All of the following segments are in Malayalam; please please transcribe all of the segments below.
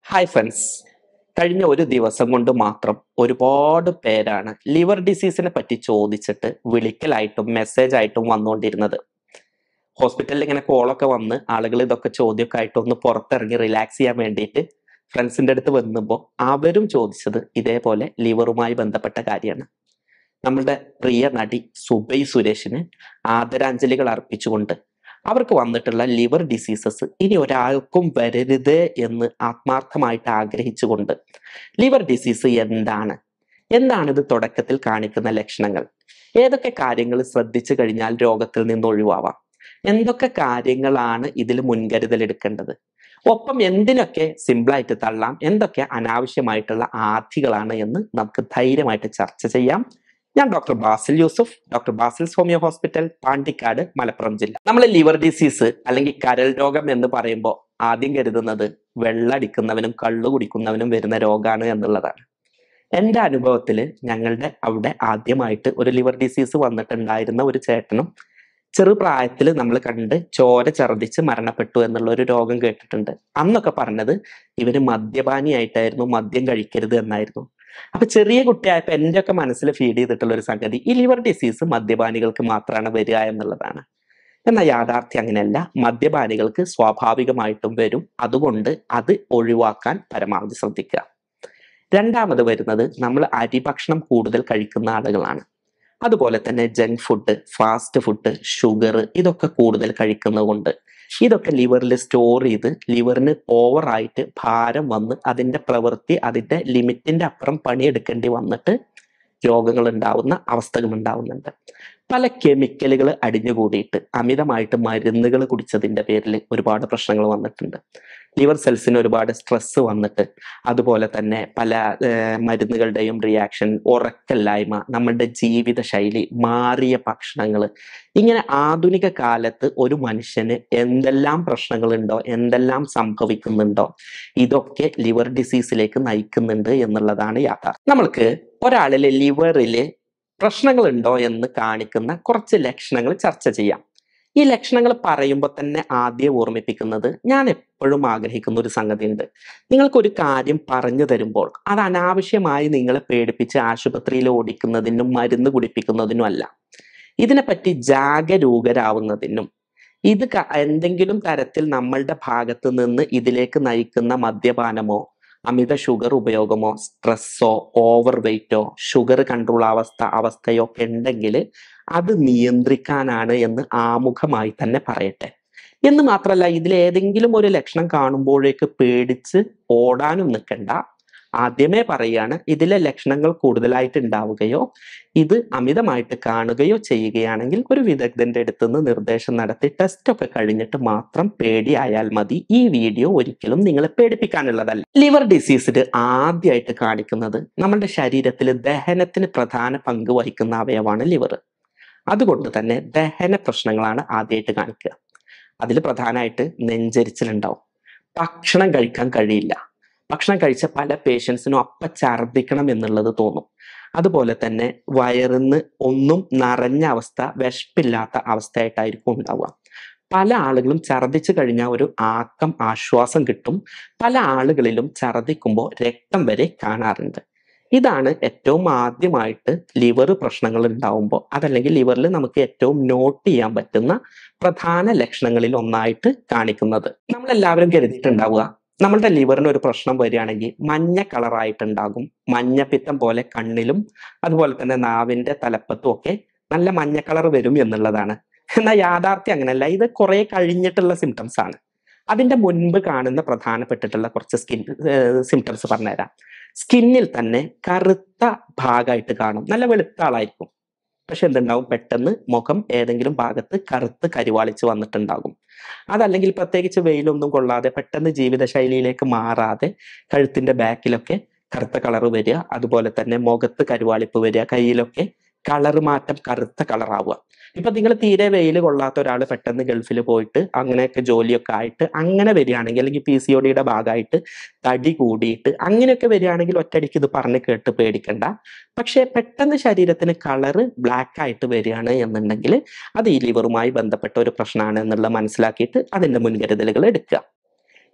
ഹായ് ഫ്രണ്ട്സ് കഴിഞ്ഞ ഒരു ദിവസം കൊണ്ട് മാത്രം ഒരുപാട് പേരാണ് ലിവർ ഡിസീസിനെ പറ്റി ചോദിച്ചിട്ട് വിളിക്കലായിട്ടും മെസ്സേജ് ആയിട്ടും വന്നുകൊണ്ടിരുന്നത് ഹോസ്പിറ്റലിൽ ഇങ്ങനെ കോളൊക്കെ വന്ന് ആളുകൾ ഇതൊക്കെ ചോദ്യമൊക്കെ ആയിട്ട് ഒന്ന് പുറത്തിറങ്ങി റിലാക്സ് ചെയ്യാൻ വേണ്ടിയിട്ട് ഫ്രണ്ട്സിൻ്റെ അടുത്ത് വന്നപ്പോൾ അവരും ചോദിച്ചത് ഇതേപോലെ ലിവറുമായി ബന്ധപ്പെട്ട കാര്യമാണ് നമ്മളുടെ പ്രിയ നടി സുബൈ സുരേഷിന് ആദരാഞ്ജലികൾ അർപ്പിച്ചുകൊണ്ട് അവർക്ക് വന്നിട്ടുള്ള ലിവർ ഡിസീസസ് ഇനി ഒരാൾക്കും വരരുത് എന്ന് ആത്മാർത്ഥമായിട്ട് ആഗ്രഹിച്ചുകൊണ്ട് ലിവർ ഡിസീസ് എന്താണ് എന്താണ് ഇത് തുടക്കത്തിൽ കാണിക്കുന്ന ലക്ഷണങ്ങൾ ഏതൊക്കെ കാര്യങ്ങൾ ശ്രദ്ധിച്ചു കഴിഞ്ഞാൽ രോഗത്തിൽ നിന്ന് ഒഴിവാവാം എന്തൊക്കെ കാര്യങ്ങളാണ് ഇതിൽ മുൻകരുതൽ എടുക്കേണ്ടത് ഒപ്പം എന്തിനൊക്കെ സിമ്പിളായിട്ട് തള്ളാം എന്തൊക്കെ അനാവശ്യമായിട്ടുള്ള ആധികളാണ് എന്ന് നമുക്ക് ധൈര്യമായിട്ട് ചർച്ച ചെയ്യാം ഞാൻ doctor Basil Yusuf doctor Basil's homeo hospital Pandikkad Malappuram ജില്ല നമ്മൾ ലിവർ ഡിസീസ് അല്ലെങ്കിൽ കരൾ രോഗം എന്ന് പറയുമ്പോൾ ആദ്യം കരുതുന്നത് വെള്ളടിക്കുന്നവനും കള്ളു കുടിക്കുന്നവനും വരുന്ന രോഗമാണ് എന്നുള്ളതാണ് എൻ്റെ അനുഭവത്തിൽ ഞങ്ങളുടെ അവിടെ ആദ്യമായിട്ട് ഒരു ലിവർ ഡിസീസ് വന്നിട്ടുണ്ടായിരുന്ന ഒരു ചേട്ടനും ചെറുപ്രായത്തിൽ നമ്മൾ കണ്ട് ചോര ഛർദ്ദിച്ച് മരണപ്പെട്ടു എന്നുള്ള ഒരു രോഗം കേട്ടിട്ടുണ്ട് അന്നൊക്കെ പറഞ്ഞത് ഇവര് മദ്യപാനിയായിട്ടായിരുന്നു മദ്യം കഴിക്കരുത് എന്നായിരുന്നു അപ്പൊ ചെറിയ കുട്ടിയായപ്പോ എൻ്റെ ഒക്കെ മനസ്സിൽ ഫീഡ് ചെയ്തിട്ടുള്ള ഒരു സംഗതി ഈ ലിവർ ഡിസീസ് മദ്യപാനികൾക്ക് മാത്രമാണ് വരിക എന്നുള്ളതാണ് എന്നാൽ യാഥാർത്ഥ്യം അങ്ങനെയല്ല മദ്യപാനികൾക്ക് സ്വാഭാവികമായിട്ടും വരും അതുകൊണ്ട് അത് ഒഴിവാക്കാൻ പരമാവധി ശ്രദ്ധിക്കുക രണ്ടാമത് വരുന്നത് നമ്മൾ അരിഭക്ഷണം കൂടുതൽ കഴിക്കുന്ന ആളുകളാണ് അതുപോലെ തന്നെ junk food fast food sugar ഇതൊക്കെ കൂടുതൽ കഴിക്കുന്നത് കൊണ്ട് ഇതൊക്കെ ലിവറിൽ സ്റ്റോർ ചെയ്ത് ലിവറിന് ഓവറായിട്ട് ഭാരം വന്ന് അതിൻ്റെ പ്രവൃത്തി അതിൻ്റെ ലിമിറ്റിൻ്റെ അപ്പുറം പണിയെടുക്കേണ്ടി വന്നിട്ട് രോഗങ്ങൾ ഉണ്ടാവുന്ന അവസ്ഥകൾ ഉണ്ടാവുന്നുണ്ട് പല കെമിക്കലുകൾ അടിഞ്ഞുകൂടിയിട്ട് അമിതമായിട്ട് മരുന്നുകൾ കുടിച്ചതിൻ്റെ പേരിൽ ഒരുപാട് പ്രശ്നങ്ങൾ വന്നിട്ടുണ്ട് ലിവർ സെൽസിന് ഒരുപാട് സ്ട്രെസ് വന്നിട്ട് അതുപോലെ തന്നെ പല ഏർ മരുന്നുകളുടെയും റിയാക്ഷൻ ഉറക്കല്ലായ്മ നമ്മളുടെ ജീവിത ശൈലി മാറിയ ഭക്ഷണങ്ങൾ ഇങ്ങനെ ആധുനിക കാലത്ത് ഒരു മനുഷ്യന് എന്തെല്ലാം പ്രശ്നങ്ങളുണ്ടോ എന്തെല്ലാം സംഭവിക്കുന്നുണ്ടോ ഇതൊക്കെ ലിവർ ഡിസീസിലേക്ക് നയിക്കുന്നുണ്ട് എന്നുള്ളതാണ് യാഥാർത്ഥ്യം നമ്മൾക്ക് ഒരാളിലെ ലിവറിൽ പ്രശ്നങ്ങളുണ്ടോ എന്ന് കാണിക്കുന്ന കുറച്ച് ലക്ഷണങ്ങൾ ചർച്ച ചെയ്യാം ഈ ലക്ഷണങ്ങൾ പറയുമ്പോൾ തന്നെ ആദ്യം ഓർമ്മിപ്പിക്കുന്നത് ഞാൻ എപ്പോഴും ആഗ്രഹിക്കുന്ന ഒരു സംഗതി ഉണ്ട് നിങ്ങൾക്കൊരു കാര്യം പറഞ്ഞു തരുമ്പോൾ അത് അനാവശ്യമായി നിങ്ങളെ പേടിപ്പിച്ച് ആശുപത്രിയിൽ ഓടിക്കുന്നതിനും മരുന്ന് കുടിപ്പിക്കുന്നതിനും അല്ല ഇതിനെപ്പറ്റി ജാഗരൂകരാവുന്നതിനും ഇത് ക- എന്തെങ്കിലും തരത്തിൽ നമ്മളുടെ ഭാഗത്ത് നിന്ന് ഇതിലേക്ക് നയിക്കുന്ന മദ്യപാനമോ അമിത ഷുഗർ ഉപയോഗമോ സ്ട്രെസ്സോ ഓവർ വെയിറ്റോ ഷുഗർ കൺട്രോൾ അവസ്ഥ അവസ്ഥയോ ഒക്കെ ഉണ്ടെങ്കിൽ അത് നിയന്ത്രിക്കാനാണ് എന്ന് ആമുഖമായി തന്നെ പറയട്ടെ എന്ന് മാത്രമല്ല ഇതിൽ ഏതെങ്കിലും ഒരു ലക്ഷണം കാണുമ്പോഴേക്ക് പേടിച്ച് ഓടാനും നിൽക്കണ്ട ആദ്യമേ പറയാണ് ഇതിലെ ലക്ഷണങ്ങൾ കൂടുതലായിട്ട് ഉണ്ടാവുകയോ ഇത് അമിതമായിട്ട് കാണുകയോ ചെയ്യുകയാണെങ്കിൽ ഒരു വിദഗ്ധന്റെ അടുത്ത് നിന്ന് നിർദ്ദേശം നടത്തി ടെസ്റ്റ് ഒക്കെ കഴിഞ്ഞിട്ട് മാത്രം പേടിയായാൽ മതി ഈ വീഡിയോ ഒരിക്കലും നിങ്ങളെ പേടിപ്പിക്കാനുള്ളതല്ല ലിവർ ഡിസീസിൽ ആദ്യമായിട്ട് കാണിക്കുന്നത് നമ്മുടെ ശരീരത്തിൽ ദഹനത്തിന് പ്രധാന പങ്ക് വഹിക്കുന്ന അവയവമാണ് ലിവർ അതുകൊണ്ട് തന്നെ ദഹന പ്രശ്നങ്ങളാണ് ആദ്യമായിട്ട് കാണിക്കുക അതിൽ പ്രധാനമായിട്ട് നെഞ്ചരിച്ചിലുണ്ടാവും ഭക്ഷണം കഴിക്കാൻ കഴിയില്ല ഭക്ഷണം കഴിച്ച പല പേഷ്യൻസിനും അപ്പ ഛർദ്ദിക്കണം എന്നുള്ളത് തോന്നും അതുപോലെ തന്നെ വയറിന്ന് ഒന്നും നിറഞ്ഞ അവസ്ഥ വിശപ്പില്ലാത്ത അവസ്ഥയായിട്ടായിരിക്കും ഉണ്ടാവുക പല ആളുകളും ഛർദ്ദിച്ചു കഴിഞ്ഞാൽ ഒരു ആക്കം ആശ്വാസം കിട്ടും പല ആളുകളിലും ഛർദ്ദിക്കുമ്പോൾ രക്തം വരെ കാണാറുണ്ട് ഇതാണ് ഏറ്റവും ആദ്യമായിട്ട് ലിവർ പ്രശ്നങ്ങൾ ഉണ്ടാവുമ്പോൾ അതല്ലെങ്കിൽ ലിവറിൽ നമുക്ക് ഏറ്റവും നോട്ട് ചെയ്യാൻ പറ്റുന്ന പ്രധാന ലക്ഷണങ്ങളിൽ ഒന്നായിട്ട് കാണിക്കുന്നത് നമ്മളെല്ലാവരും കരുതിയിട്ടുണ്ടാവുക നമ്മളുടെ ലിവറിന് ഒരു പ്രശ്നം വരികയാണെങ്കിൽ മഞ്ഞ കളറായിട്ടുണ്ടാകും മഞ്ഞപ്പിത്തം പോലെ കണ്ണിലും അതുപോലെ തന്നെ നാവിന്റെ തലപ്പത്തും ഒക്കെ നല്ല മഞ്ഞ കളർ വരും എന്നുള്ളതാണ് എന്നാൽ യാഥാർത്ഥ്യം അങ്ങനെയല്ല ഇത് കുറെ കഴിഞ്ഞിട്ടുള്ള സിംറ്റംസ് ആണ് അതിന്റെ മുൻപ് കാണുന്ന പ്രധാനപ്പെട്ടിട്ടുള്ള കുറച്ച് സ്കിൻ സിംറ്റംസ് പറഞ്ഞുതരാം സ്കിന്നിൽ തന്നെ കറുത്ത ഭാഗമായിട്ട് കാണും നല്ല വെളുത്ത ആളായിരിക്കും പക്ഷെ എന്തുണ്ടാവും പെട്ടെന്ന് മുഖം ഏതെങ്കിലും ഭാഗത്ത് കറുത്ത് കരിവാളിച്ച് വന്നിട്ടുണ്ടാകും അതല്ലെങ്കിൽ പ്രത്യേകിച്ച് വെയിലൊന്നും കൊള്ളാതെ പെട്ടെന്ന് ജീവിതശൈലിയിലേക്ക് മാറാതെ കഴുത്തിന്റെ ബാക്കിലൊക്കെ കറുത്ത കളർ വരിക അതുപോലെ തന്നെ മുഖത്ത് കരുവാളിപ്പ് വരിക കയ്യിലൊക്കെ കളർ മാറ്റം കറുത്ത കളറാവുക ഇപ്പൊ നിങ്ങൾ തീരെ വെയിൽ കൊള്ളാത്ത ഒരാൾ പെട്ടെന്ന് ഗൾഫിൽ പോയിട്ട് അങ്ങനെയൊക്കെ ജോലിയൊക്കെ ആയിട്ട് അങ്ങനെ വരികയാണെങ്കിൽ അല്ലെങ്കിൽ പി സി ഒ ഡിയുടെ ഭാഗമായിട്ട് തടി കൂടിയിട്ട് അങ്ങനെയൊക്കെ വരികയാണെങ്കിൽ ഒറ്റയടിക്ക് ഇത് പറഞ്ഞ് കേട്ട് പേടിക്കണ്ട പക്ഷേ പെട്ടെന്ന് ശരീരത്തിന് കളറ് ബ്ലാക്ക് ആയിട്ട് വരികയാണ് എന്നുണ്ടെങ്കിൽ അത് ഈ ലിവറുമായി ബന്ധപ്പെട്ട ഒരു പ്രശ്നമാണ് എന്നുള്ളത് മനസ്സിലാക്കിയിട്ട് അതിന്റെ മുൻകരുതലുകൾ എടുക്കുക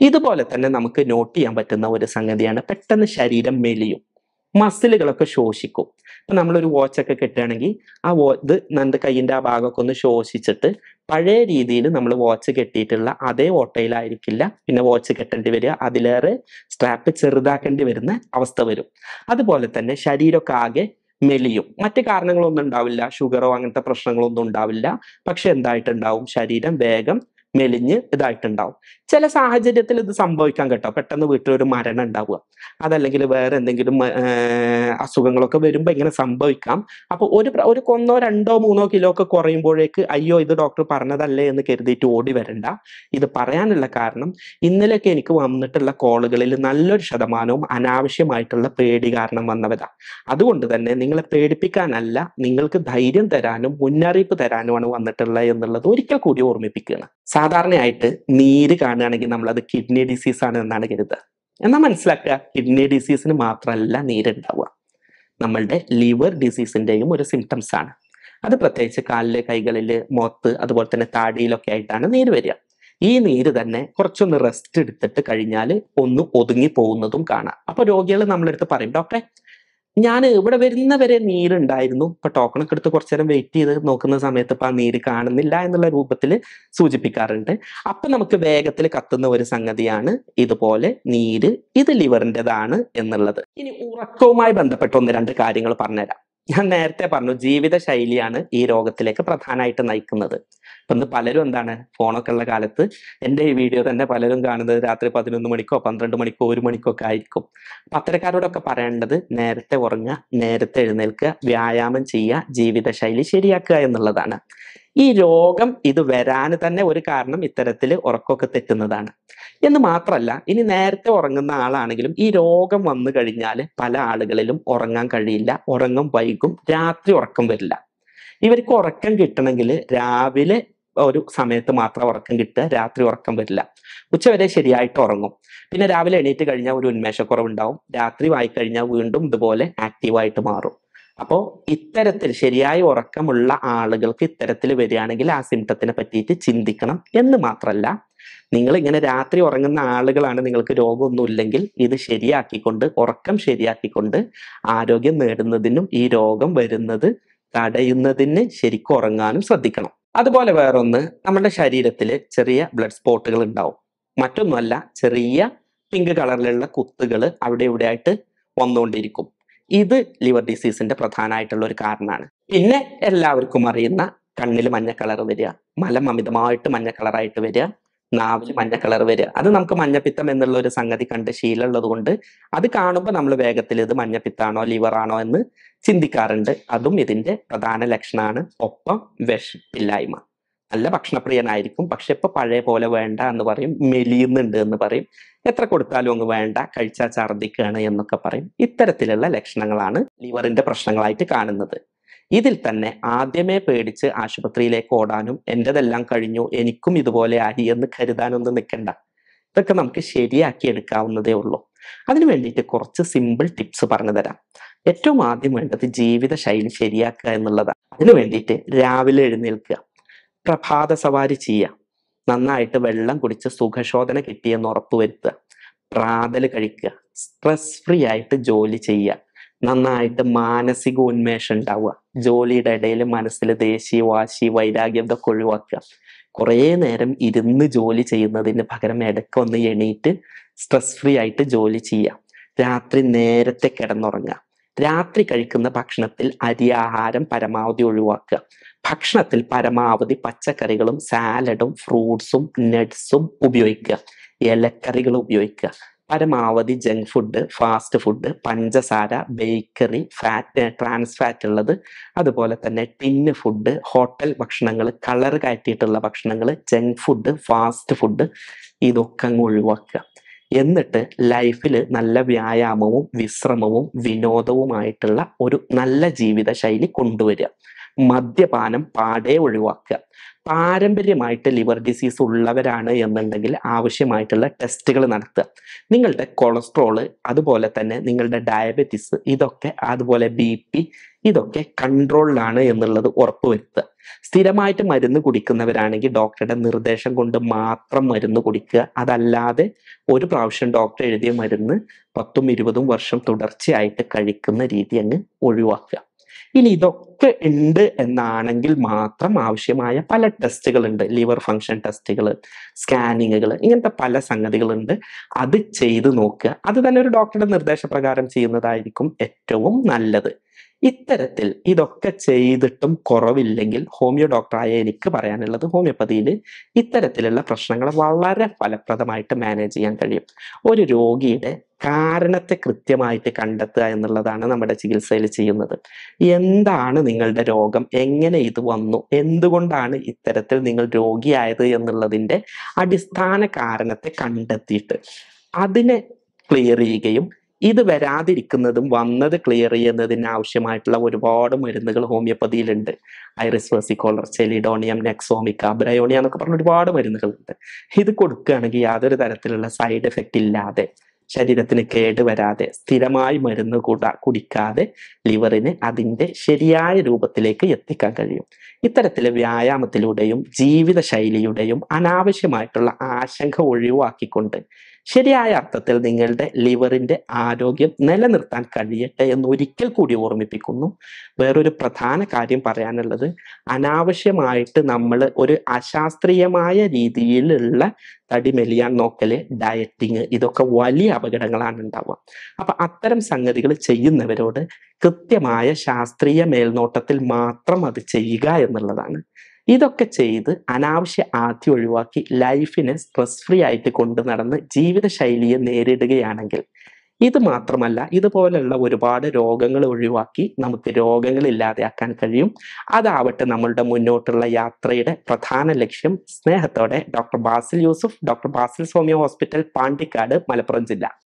ഇതുപോലെ തന്നെ നമുക്ക് നോട്ട് ചെയ്യാൻ പറ്റുന്ന ഒരു സംഗതിയാണ് പെട്ടെന്ന് ശരീരം മെലിയും മസിലുകളൊക്കെ ശോഷിക്കും ഇപ്പൊ നമ്മളൊരു വാച്ചൊക്കെ കെട്ടുകയാണെങ്കിൽ ആ വോ ഇത് നമ്മുടെ കൈയിന്റെ ആ ഭാഗമൊക്കെ ഒന്ന് ശോഷിച്ചിട്ട് പഴയ രീതിയിൽ നമ്മൾ വാച്ച് കെട്ടിയിട്ടുള്ള അതേ ഓട്ടയിലായിരിക്കില്ല പിന്നെ വാച്ച് കെട്ടേണ്ടി വരിക അതിലേറെ സ്ട്രാപ്പ് ചെറുതാക്കേണ്ടി വരുന്ന അവസ്ഥ വരും അതുപോലെ തന്നെ ശരീരമൊക്കെ ആകെ മെലിയും മറ്റ് കാരണങ്ങളൊന്നും ഉണ്ടാവില്ല ഷുഗറോ അങ്ങനത്തെ പ്രശ്നങ്ങളൊന്നും ഉണ്ടാവില്ല പക്ഷെ എന്തായിട്ടുണ്ടാവും ശരീരം വേഗം മെലിഞ്ഞ് ഇതായിട്ടുണ്ടാവും ചില സാഹചര്യത്തിൽ ഇത് സംഭവിക്കാൻ കേട്ടോ പെട്ടെന്ന് വീട്ടിലൊരു മരണം ഉണ്ടാവുക അതല്ലെങ്കിൽ വേറെ എന്തെങ്കിലും ഏർ, അസുഖങ്ങളൊക്കെ വരുമ്പോൾ ഇങ്ങനെ സംഭവിക്കാം അപ്പൊ ഒരു പ്ര- ഒരു ഒന്നോ രണ്ടോ മൂന്നോ കിലോ ഒക്കെ കുറയുമ്പോഴേക്ക് അയ്യോ ഇത് ഡോക്ടർ പറഞ്ഞതല്ലേ എന്ന് കരുതിയിട്ട് ഓടി വരണ്ട ഇത് പറയാനുള്ള കാരണം ഇന്നലെയൊക്കെ എനിക്ക് വന്നിട്ടുള്ള കോളുകളിൽ നല്ലൊരു ശതമാനവും അനാവശ്യമായിട്ടുള്ള പേടി കാരണം വന്നവരാ അതുകൊണ്ട് തന്നെ നിങ്ങളെ പേടിപ്പിക്കാനല്ല നിങ്ങൾക്ക് ധൈര്യം തരാനും മുന്നറിയിപ്പ് തരാനുമാണ് വന്നിട്ടുള്ളത് എന്നുള്ളത് ഒരിക്കൽ കൂടി ഓർമ്മിപ്പിക്കുകയാണ് സാധാരണയായിട്ട് നീര് കാണുകയാണെങ്കിൽ നമ്മൾ അത് കിഡ്നി ഡിസീസ് ആണ് എന്നാണ് കരുതുക എന്നാൽ മനസ്സിലാക്കുക കിഡ്നി ഡിസീസിന് മാത്രമല്ല നീരുണ്ടാവുക നമ്മളുടെ ലിവർ ഡിസീസിന്റെയും ഒരു സിംറ്റംസ് ആണ് അത് പ്രത്യേകിച്ച് കാലില് കൈകളില് മുഖത്ത് അതുപോലെ തന്നെ താടിയിലൊക്കെ ആയിട്ടാണ് നീര് വരിക ഈ നീര് തന്നെ കുറച്ചൊന്ന് റെസ്റ്റ് എടുത്തിട്ട് കഴിഞ്ഞാൽ ഒന്ന് ഒതുങ്ങി പോകുന്നതും കാണാം അപ്പൊ രോഗികൾ നമ്മളെടുത്ത് പറയും ഡോക്ടറെ ഞാൻ ഇവിടെ വരുന്നവരെ നീരുണ്ടായിരുന്നു ഇപ്പൊ ടോക്കൺ ഒക്കെ എടുത്ത് കുറച്ചു നേരം വെയിറ്റ് ചെയ്ത് നോക്കുന്ന സമയത്ത് ഇപ്പൊ ആ നീര് കാണുന്നില്ല എന്നുള്ള രൂപത്തിൽ സൂചിപ്പിക്കാറുണ്ട് അപ്പൊ നമുക്ക് വേഗത്തിൽ കത്തുന്ന ഒരു സംഗതിയാണ് ഇതുപോലെ നീര് ഇത് ലിവറിൻ്റെതാണ് എന്നുള്ളത് ഇനി ഉറക്കവുമായി ബന്ധപ്പെട്ട ഒന്ന് രണ്ട് കാര്യങ്ങൾ പറഞ്ഞുതരാം ഞാൻ നേരത്തെ പറഞ്ഞു ജീവിത ശൈലിയാണ് ഈ രോഗത്തിലേക്ക് പ്രധാനമായിട്ട് നയിക്കുന്നത് ഇപ്പൊ ഇന്ന് പലരും എന്താണ് ഫോണൊക്കെ ഉള്ള കാലത്ത് എൻ്റെ ഈ വീഡിയോ തന്നെ പലരും കാണുന്നത് രാത്രി പതിനൊന്ന് മണിക്കോ പന്ത്രണ്ട് മണിക്കോ ഒരു മണിക്കോ ഒക്കെ ആയിരിക്കും അപ്പൊ അത്തരക്കാരോടൊക്കെ പറയേണ്ടത് നേരത്തെ ഉറങ്ങുക നേരത്തെ എഴുന്നേൽക്കുക വ്യായാമം ചെയ്യുക ജീവിതശൈലി ശരിയാക്കുക എന്നുള്ളതാണ് ഈ രോഗം ഇത് വരാൻ തന്നെ ഒരു കാരണം ഇത്തരത്തിൽ ഉറക്കമൊക്കെ തെറ്റുന്നതാണ് എന്ന് മാത്രമല്ല ഇനി നേരത്തെ ഉറങ്ങുന്ന ആളാണെങ്കിലും ഈ രോഗം വന്നു കഴിഞ്ഞാൽ പല ആളുകളിലും ഉറങ്ങാൻ കഴിയില്ല ഉറങ്ങും വൈകും രാത്രി ഉറക്കം വരില്ല ഇവർക്ക് ഉറക്കം കിട്ടണമെങ്കിൽ രാവിലെ ഒരു സമയത്ത് മാത്രം ഉറക്കം കിട്ടുക രാത്രി ഉറക്കം വരില്ല ഉച്ചവരെ ശരിയായിട്ട് ഉറങ്ങും പിന്നെ രാവിലെ എണീറ്റ് കഴിഞ്ഞാൽ ഒരു ഉന്മേഷക്കുറവുണ്ടാവും രാത്രി വായിക്കഴിഞ്ഞാൽ വീണ്ടും ഇതുപോലെ ആക്റ്റീവായിട്ട് മാറും അപ്പോൾ ഇത്തരത്തിൽ ശരിയായ ഉറക്കമുള്ള ആളുകൾക്ക് ഇത്തരത്തിൽ വരികയാണെങ്കിൽ ആ സിംറ്റത്തിനെ പറ്റിയിട്ട് ചിന്തിക്കണം എന്ന് മാത്രമല്ല നിങ്ങൾ ഇങ്ങനെ രാത്രി ഉറങ്ങുന്ന ആളുകളാണ് നിങ്ങൾക്ക് രോഗമൊന്നും ഇല്ലെങ്കിൽ ഇത് ശരിയാക്കിക്കൊണ്ട് ഉറക്കം ശരിയാക്കിക്കൊണ്ട് ആരോഗ്യം നേടുന്നതിനും ഈ രോഗം വരുന്നത് തടയുന്നതിന് ശരിക്കും ഉറങ്ങാനും ശ്രദ്ധിക്കണം അതുപോലെ വേറൊന്ന് നമ്മുടെ ശരീരത്തിൽ ചെറിയ ബ്ലഡ് സ്പോട്ടുകൾ ഉണ്ടാവും മറ്റൊന്നുമല്ല ചെറിയ പിങ്ക് കളറിലുള്ള കുത്തുകൾ അവിടെ ഇവിടെ ആയിട്ട് വന്നുകൊണ്ടിരിക്കും ഇത് ലിവർ ഡിസീസിന്റെ പ്രധാനമായിട്ടുള്ള ഒരു കാരണമാണ് പിന്നെ എല്ലാവർക്കും അറിയുന്ന കണ്ണിൽ മഞ്ഞ കളർ വരിക മലം അമിതമായിട്ട് മഞ്ഞ കളറായിട്ട് വരിക നാവിൽ മഞ്ഞ കളർ വരിക അത് നമുക്ക് മഞ്ഞപ്പിത്തം എന്നുള്ള ഒരു സംഗതി കണ്ട് ശീലമുള്ളത് കൊണ്ട് അത് കാണുമ്പോൾ നമ്മൾ വേഗത്തിൽ ഇത് മഞ്ഞപ്പിത്താണോ ലിവർ ആണോ എന്ന് ചിന്തിക്കാറുണ്ട് അതും ഇതിന്റെ പ്രധാന ലക്ഷണമാണ് ഒപ്പം വിശപ്പില്ലായ്മ നല്ല ഭക്ഷണപ്രിയനായിരിക്കും പക്ഷെ ഇപ്പൊ പഴയ പോലെ വേണ്ട എന്ന് പറയും മെലിയുന്നുണ്ട് എന്ന് പറയും എത്ര കൊടുത്താലും അങ്ങ് വേണ്ട കഴിച്ചാൽ ഛർദ്ദിക്കുകയാണ് എന്നൊക്കെ പറയും ഇത്തരത്തിലുള്ള ലക്ഷണങ്ങളാണ് ലിവറിന്റെ പ്രശ്നങ്ങളായിട്ട് കാണുന്നത് ഇതിൽ തന്നെ ആദ്യമേ പേടിച്ച് ആശുപത്രിയിലേക്ക് ഓടാനും എൻ്റെതെല്ലാം കഴിഞ്ഞു എനിക്കും ഇതുപോലെ ആയി എന്ന് കരുതാനൊന്നും നിൽക്കണ്ട ഇതൊക്കെ നമുക്ക് ശരിയാക്കി എടുക്കാവുന്നതേ ഉള്ളൂ അതിനു വേണ്ടിയിട്ട് കുറച്ച് സിമ്പിൾ ടിപ്സ് പറഞ്ഞു തരാം ഏറ്റവും ആദ്യം വേണ്ടത് ജീവിത ശൈലി ശരിയാക്കുക എന്നുള്ളതാണ് അതിനു വേണ്ടിയിട്ട് രാവിലെ എഴുന്നേൽക്കുക പ്രഭാത സവാരി ചെയ്യുക നന്നായിട്ട് വെള്ളം കുടിച്ച് സുഖശോധന കിട്ടിയെന്ന് ഉറപ്പുവരുത്തുക പ്രാതൽ കഴിക്കുക സ്ട്രെസ് ഫ്രീ ആയിട്ട് ജോലി ചെയ്യുക നന്നായിട്ട് മാനസിക ഉന്മേഷം ഉണ്ടാവുക ജോലിയുടെ ഇടയിൽ മനസ്സിൽ ദേഷ്യ വാശി വൈരാഗ്യം ഇതൊക്കെ ഒഴിവാക്കുക കുറേ നേരം ഇരുന്ന് ജോലി ചെയ്യുന്നതിന് പകരം ഇടയ്ക്ക് ഒന്ന് എണീറ്റ് സ്ട്രെസ് ഫ്രീ ആയിട്ട് ജോലി ചെയ്യുക രാത്രി നേരത്തെ കിടന്നുറങ്ങുക രാത്രി കഴിക്കുന്ന ഭക്ഷണത്തിൽ അരി ആഹാരം പരമാവധി ഒഴിവാക്കുക ഭക്ഷണത്തിൽ പരമാവധി പച്ചക്കറികളും സാലഡും ഫ്രൂട്ട്സും നട്ട്സും ഉപയോഗിക്കുക ഇലക്കറികൾ ഉപയോഗിക്കുക പരമാവധി ജങ്ക് ഫുഡ് ഫാസ്റ്റ് ഫുഡ് പഞ്ചസാര ബേക്കറി ഫാറ്റ് ട്രാൻസ് ഫാറ്റ് ഉള്ളത് അതുപോലെ തന്നെ ടിന്ന് ഫുഡ് ഹോട്ടൽ ഭക്ഷണങ്ങൾ കളർ കയറ്റിയിട്ടുള്ള ഭക്ഷണങ്ങൾ ജങ്ക് ഫുഡ് ഫാസ്റ്റ് ഫുഡ് ഇതൊക്കെ അങ്ങ് ഒഴിവാക്കുക എന്നിട്ട് ലൈഫിൽ നല്ല വ്യായാമവും വിശ്രമവും വിനോദവുമായിട്ടുള്ള ഒരു നല്ല ജീവിത ശൈലി കൊണ്ടുവരിക മദ്യപാനം പാടെ ഒഴിവാക്കുക പാരമ്പര്യമായിട്ട് ലിവർ ഡിസീസ് ഉള്ളവരാണ് എന്നുണ്ടെങ്കിൽ ആവശ്യമായിട്ടുള്ള ടെസ്റ്റുകൾ നടത്തുക നിങ്ങളുടെ കൊളസ്ട്രോള് അതുപോലെ തന്നെ നിങ്ങളുടെ ഡയബറ്റിസ് ഇതൊക്കെ അതുപോലെ ബി പി ഇതൊക്കെ കൺട്രോളിലാണ് എന്നുള്ളത് ഉറപ്പുവരുത്തുക സ്ഥിരമായിട്ട് മരുന്ന് കുടിക്കുന്നവരാണെങ്കിൽ ഡോക്ടറുടെ നിർദ്ദേശം കൊണ്ട് മാത്രം മരുന്ന് കുടിക്കുക അതല്ലാതെ ഒരു പ്രാവശ്യം ഡോക്ടർ എഴുതിയ മരുന്ന് പത്തും ഇരുപതും വർഷം തുടർച്ചയായിട്ട് കഴിക്കുന്ന രീതി അങ്ങ് ഒഴിവാക്കുക ഇനി ഇതൊക്കെ ഉണ്ട് എന്നാണെങ്കിൽ മാത്രം ആവശ്യമായ പല ടെസ്റ്റുകൾ ഉണ്ട് ലിവർ ഫങ്ഷൻ ടെസ്റ്റുകൾ സ്കാനിങ്ങുകൾ ഇങ്ങനത്തെ പല സംഗതികളുണ്ട് അത് ചെയ്ത് നോക്കുക അത് തന്നെ ഒരു ഡോക്ടറുടെ നിർദ്ദേശപ്രകാരം ചെയ്യുന്നതായിരിക്കും ഏറ്റവും നല്ലത് ഇത്തരത്തിൽ ഇതൊക്കെ ചെയ്തിട്ടും കുറവില്ലെങ്കിൽ ഹോമിയോ ഡോക്ടറായ എനിക്ക് പറയാനുള്ളത് ഹോമിയോപ്പതിയിൽ ഇത്തരത്തിലുള്ള പ്രശ്നങ്ങൾ വളരെ ഫലപ്രദമായിട്ട് മാനേജ് ചെയ്യാൻ കഴിയും ഒരു രോഗിയുടെ കാരണത്തെ കൃത്യമായിട്ട് കണ്ടെത്തുക എന്നുള്ളതാണ് നമ്മുടെ ചികിത്സയിൽ ചെയ്യുന്നത് എന്താണ് നിങ്ങളുടെ രോഗം എങ്ങനെ ഇത് വന്നു എന്തുകൊണ്ടാണ് ഇത്തരത്തിൽ നിങ്ങൾ രോഗിയായത് എന്നുള്ളതിൻ്റെ അടിസ്ഥാന കാരണത്തെ കണ്ടെത്തിയിട്ട് അതിനെ ക്ലിയർ ചെയ്യുകയും ഇത് വരാതിരിക്കുന്നതും വന്നത് ക്ലിയർ ചെയ്യുന്നതിന് ആവശ്യമായിട്ടുള്ള ഒരുപാട് മരുന്നുകൾ ഹോമിയോപ്പതിയിലുണ്ട് ഐറിസ് വെസിക്കോളർ ചെലിഡോണിയം നെക്സോമിക്ക ബ്രയോണിയ എന്നൊക്കെ പറഞ്ഞ ഒരുപാട് മരുന്നുകളുണ്ട് ഇത് കൊടുക്കുകയാണെങ്കിൽ യാതൊരു തരത്തിലുള്ള സൈഡ് എഫക്റ്റ് ഇല്ലാതെ ശരീരത്തിന് കേടുവരാതെ സ്ഥിരമായി മരുന്ന് കൂടാ കുടിക്കാതെ ലിവറിന് അതിൻ്റെ ശരിയായ രൂപത്തിലേക്ക് എത്തിക്കാൻ കഴിയും ഇത്തരത്തിലെ വ്യായാമത്തിലൂടെയും ജീവിതശൈലിയുടെയും അനാവശ്യമായിട്ടുള്ള ആശങ്ക ഒഴിവാക്കിക്കൊണ്ട് ശരിയായ അർത്ഥത്തിൽ നിങ്ങളുടെ ലിവറിന്റെ ആരോഗ്യം നിലനിർത്താൻ കഴിയട്ടെ എന്ന് ഒരിക്കൽ കൂടി ഓർമ്മിപ്പിക്കുന്നു വേറൊരു പ്രധാന കാര്യം പറയാനുള്ളത് അനാവശ്യമായിട്ട് നമ്മൾ ഒരു അശാസ്ത്രീയമായ രീതിയിലുള്ള തടി മെലിയാൻ നോക്കല് ഡയറ്റിങ് ഇതൊക്കെ വലിയ അപകടങ്ങളാണ് ഉണ്ടാവുക അപ്പൊ അത്തരം സംഗതികൾ ചെയ്യുന്നവരോട് കൃത്യമായ ശാസ്ത്രീയ മേൽനോട്ടത്തിൽ മാത്രം അത് ചെയ്യുക എന്നുള്ളതാണ് ഇതൊക്കെ ചെയ്ത് അനാവശ്യ ആദ്യം ഒഴിവാക്കി ലൈഫിനെ സ്ട്രെസ് ഫ്രീ ആയിട്ട് കൊണ്ടു നടന്ന് ജീവിതശൈലിയെ നേരിടുകയാണെങ്കിൽ ഇത് മാത്രമല്ല ഇതുപോലുള്ള ഒരുപാട് രോഗങ്ങൾ ഒഴിവാക്കി നമുക്ക് രോഗങ്ങൾ ഇല്ലാതെയാക്കാൻ കഴിയും അതാവട്ടെ നമ്മളുടെ മുന്നോട്ടുള്ള യാത്രയുടെ പ്രധാന ലക്ഷ്യം സ്നേഹത്തോടെ doctor Basil Yusuf doctor Basil Soumya hospital Pandikkad Malappuram ജില്ല